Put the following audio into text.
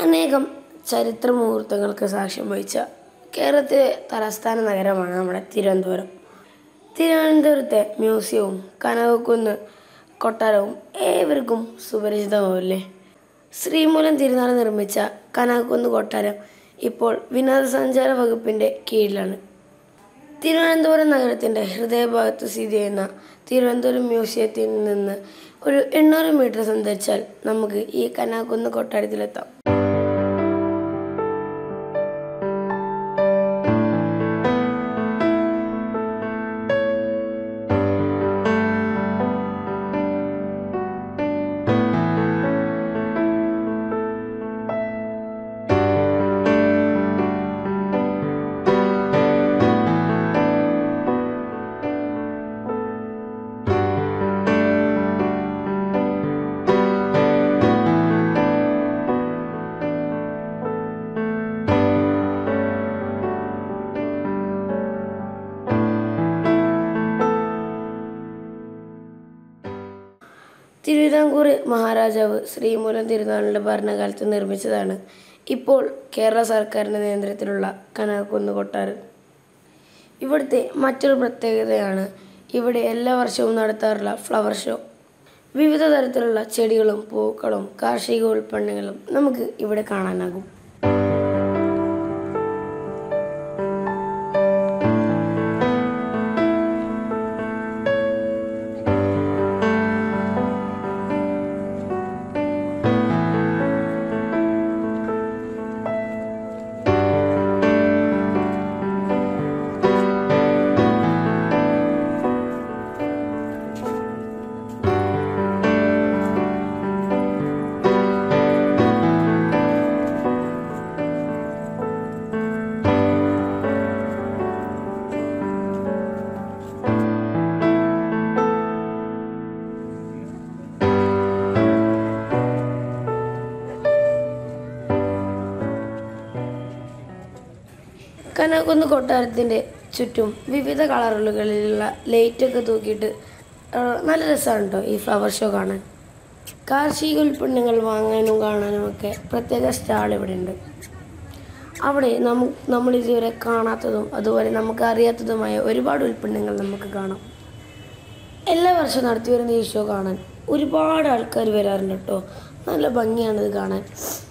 അനേകം ചരിത്ര മുഹൂർത്തങ്ങൾക്ക് സാക്ഷ്യം വഹിച്ച കേരളത്തിലെ തലസ്ഥാന നഗരമാണ് നമ്മുടെ തിരുവനന്തപുരം തിരുവനന്തപുരത്തെ മ്യൂസിയവും കനകക്കുന്ന് കൊട്ടാരവും ഏവർക്കും സുപരിചിതമാവില്ലേ ശ്രീമൂലം തിരുനാൾ നിർമ്മിച്ച കനകക്കുന്ന് കൊട്ടാരം ഇപ്പോൾ വിനോദസഞ്ചാര വകുപ്പിൻ്റെ കീഴിലാണ് തിരുവനന്തപുരം നഗരത്തിൻ്റെ ഹൃദയഭാഗത്ത് സ്ഥിതി ചെയ്യുന്ന തിരുവനന്തപുരം മ്യൂസിയത്തിൽ നിന്ന് ഒരു എണ്ണൂറ് മീറ്റർ സഞ്ചരിച്ചാൽ നമുക്ക് ഈ കനാകുന്ന് കൊട്ടാരത്തിലെത്താം തിരുവിതാംകൂർ മഹാരാജാവ് ശ്രീമൂലം തിരുനാളിൻ്റെ ഭരണകാലത്ത് നിർമ്മിച്ചതാണ് ഇപ്പോൾ കേരള സർക്കാരിൻ്റെ നിയന്ത്രണത്തിലുള്ള കനകക്കുന്ന് കൊട്ടാരം ഇവിടുത്തെ മറ്റൊരു പ്രത്യേകതയാണ് ഇവിടെ എല്ലാ വർഷവും നടത്താറുള്ള ഫ്ലവർ ഷോ വിവിധ തരത്തിലുള്ള ചെടികളും പൂക്കളും കാർഷിക ഉൽപ്പന്നങ്ങളും നമുക്ക് ഇവിടെ കാണാനാകും കനകുന്ന് കൊട്ടാരത്തിൻ്റെ ചുറ്റും വിവിധ കളറുകളിലുള്ള ലൈറ്റൊക്കെ തൂക്കിയിട്ട് ആ, നല്ല രസമാണ് കേട്ടോ ഈ ഫ്ലവർ ഷോ കാണാൻ കാർഷിക ഉൽപ്പന്നങ്ങൾ വാങ്ങാനും കാണാനും ഒക്കെ പ്രത്യേക സ്റ്റാൾ ഇവിടെ ഉണ്ട് അവിടെ നമു നമ്മൾ ഇതുവരെ കാണാത്തതും അതുപോലെ നമുക്ക് അറിയാത്തതുമായ ഒരുപാട് ഉൽപ്പന്നങ്ങൾ നമുക്ക് കാണാം എല്ലാ വർഷവും നടത്തി വരുന്ന ഈ ഷോ കാണാൻ ഒരുപാട് ആൾക്കാർ വരാറുണ്ട് കേട്ടോ നല്ല ഭംഗിയാണ് ഇത് കാണാൻ